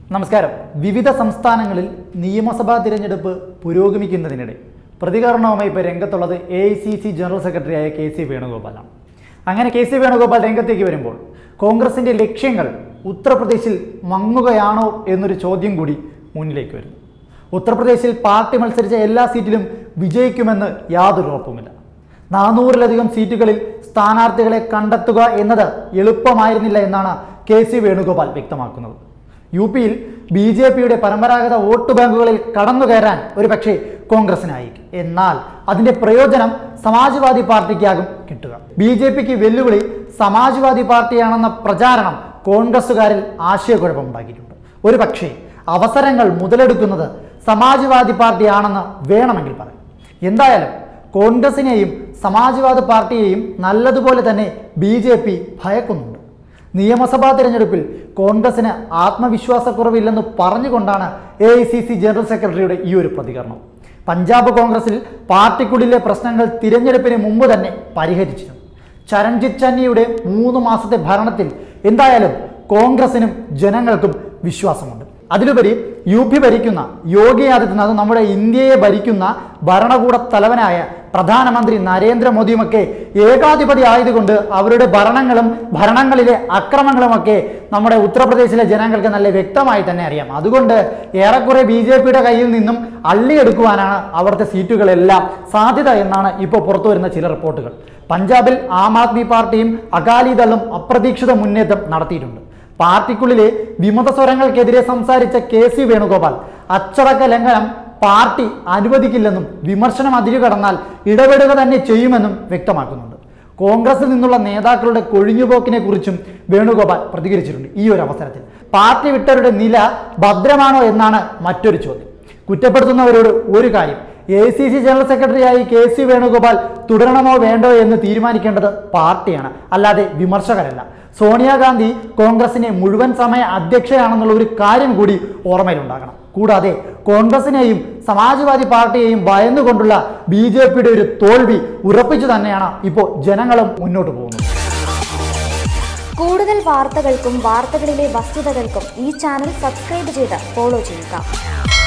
നമസ്കാരം വിവിധ സംസ്ഥാനങ്ങളിൽ നിയമസഭാ തിരഞ്ഞെടുപ്പ് പുരോഗമിക്കുന്നതിനിടെ പ്രതികരണവുമായി ഇപ്പോൾ രംഗത്തുള്ളത് A I C C general സെക്രട്ടറിയായ കെ സി വേണുഗോപാലാണ് അങ്ങനെ കെ സി വേണുഗോപാൽ രംഗത്തേക്ക് വരുമ്പോൾ കോൺഗ്രസിന്റെ ലക്ഷ്യങ്ങൾ ഉത്തർപ്രദേശിൽ മങ്ങുകയാണോ എന്നൊരു ചോദ്യം കൂടി മുന്നിലേക്ക് വരുന്നു ഉത്തർപ്രദേശിൽ പാർട്ടി മത്സരിച്ച എല്ലാ സീറ്റിലും വിജയിക്കുമെന്ന് യാതൊരു ഉറപ്പുമില്ല നാനൂറിലധികം സീറ്റുകളിൽ സ്ഥാനാർത്ഥികളെ കണ്ടെത്തുക എന്നത് എളുപ്പമായിരുന്നില്ല എന്നാണ് കെ സി വേണുഗോപാൽ വ്യക്തമാക്കുന്നത് യു പിയിൽ ബി ജെ പിയുടെ പരമ്പരാഗത വോട്ട് ബാങ്കുകളിൽ കടന്നു കയറാൻ ഒരു പക്ഷേ കോൺഗ്രസിനായിരിക്കും എന്നാൽ അതിന്റെ പ്രയോജനം സമാജ്വാദി പാർട്ടിക്കാകും കിട്ടുക ബി ജെ പിക്ക് വെല്ലുവിളി സമാജ്വാദി പാർട്ടിയാണെന്ന പ്രചാരണം കോൺഗ്രസുകാരിൽ ആശയക്കുഴപ്പമുണ്ടാക്കിയിട്ടുണ്ട് ഒരു പക്ഷേ അവസരങ്ങൾ മുതലെടുക്കുന്നത് സമാജ്വാദി പാർട്ടിയാണെന്ന് വേണമെങ്കിൽ പറയാം എന്തായാലും കോൺഗ്രസിനെയും സമാജ്വാദി പാർട്ടിയെയും നല്ലതുപോലെ തന്നെ ബി ജെ പി ഭയക്കുന്നുണ്ട് നിയമസഭാ തിരഞ്ഞെടുപ്പിൽ കോൺഗ്രസിന് ആത്മവിശ്വാസക്കുറവില്ലെന്ന് പറഞ്ഞുകൊണ്ടാണ് A I C C general സെക്രട്ടറിയുടെ ഈ ഒരു പ്രതികരണം പഞ്ചാബ് കോൺഗ്രസിൽ പാർട്ടിക്കുള്ളിലെ പ്രശ്നങ്ങൾ തിരഞ്ഞെടുപ്പിന് മുമ്പ് തന്നെ പരിഹരിച്ചിരുന്നു ചരൺജിത് ചന്നിയുടെ മൂന്ന് മാസത്തെ ഭരണത്തിൽ എന്തായാലും കോൺഗ്രസിനും ജനങ്ങൾക്കും വിശ്വാസമുണ്ട് അതിലുപരി യു പി ഭരിക്കുന്ന യോഗി ആദിത്യനാഥ് നമ്മുടെ ഇന്ത്യയെ ഭരിക്കുന്ന ഭരണകൂട തലവനായ പ്രധാനമന്ത്രി നരേന്ദ്രമോദിയുമൊക്കെ ഏകാധിപതി ആയതുകൊണ്ട് അവരുടെ ഭരണങ്ങളും ഭരണങ്ങളിലെ അക്രമങ്ങളുമൊക്കെ നമ്മുടെ ഉത്തർപ്രദേശിലെ ജനങ്ങൾക്ക് നല്ല വ്യക്തമായി തന്നെ അറിയാം അതുകൊണ്ട് ഏറെക്കുറെ ബി ജെ പിയുടെ കയ്യിൽ നിന്നും അള്ളിയെടുക്കുവാനാണ് അവിടുത്തെ സീറ്റുകളെല്ലാം സാധ്യത എന്നാണ് ഇപ്പോൾ പുറത്തു വരുന്ന ചില റിപ്പോർട്ടുകൾ പഞ്ചാബിൽ ആം ആദ്മി പാർട്ടിയും അകാലിദളും അപ്രതീക്ഷിത മുന്നേറ്റം നടത്തിയിട്ടുണ്ട് പാർട്ടിക്കുള്ളിലെ വിമത സ്വരങ്ങൾക്കെതിരെ സംസാരിച്ച കെ സി വേണുഗോപാൽ അച്ചടക്ക ലംഘനം പാർട്ടി അനുവദിക്കില്ലെന്നും വിമർശനം അതിരുകടന്നാൽ ഇടപെടുക തന്നെ ചെയ്യുമെന്നും വ്യക്തമാക്കുന്നുണ്ട് കോൺഗ്രസിൽ നിന്നുള്ള നേതാക്കളുടെ കൊഴിഞ്ഞുപോക്കിനെ കുറിച്ചും വേണുഗോപാൽ പ്രതികരിച്ചിട്ടുണ്ട് ഈ ഒരു അവസരത്തിൽ പാർട്ടി വിട്ടവരുടെ നില ഭദ്രമാണോ എന്നാണ് മറ്റൊരു ചോദ്യം കുറ്റപ്പെടുത്തുന്നവരോട് ഒരു കാര്യം എ സി സി ജനറൽ സെക്രട്ടറിയായി കെ സി വേണുഗോപാൽ തുടരണമോ വേണ്ടോ എന്ന് തീരുമാനിക്കേണ്ടത് പാർട്ടിയാണ് അല്ലാതെ വിമർശകരല്ല സോണിയാഗാന്ധി കോൺഗ്രസിനെ മുഴുവൻ സമയ അധ്യക്ഷയാണെന്നുള്ള ഒരു കാര്യം കൂടി ഓർമ്മയിലുണ്ടാകണം കൂടാതെ കോൺഗ്രസിനെയും സമാജ്വാദി പാർട്ടിയെയും ഭയന്നുകൊണ്ടുള്ള ബി ജെ പിയുടെ ഒരു തോൽവി ഉറപ്പിച്ചു തന്നെയാണ് ഇപ്പോൾ ജനങ്ങളും മുന്നോട്ട് പോകുന്നത് കൂടുതൽ വാർത്തകൾക്കും വാർത്തകളിലെ വസ്തുതകൾക്കും ഈ ചാനൽ സബ്സ്ക്രൈബ് ചെയ്ത് ഫോളോ ചെയ്യുക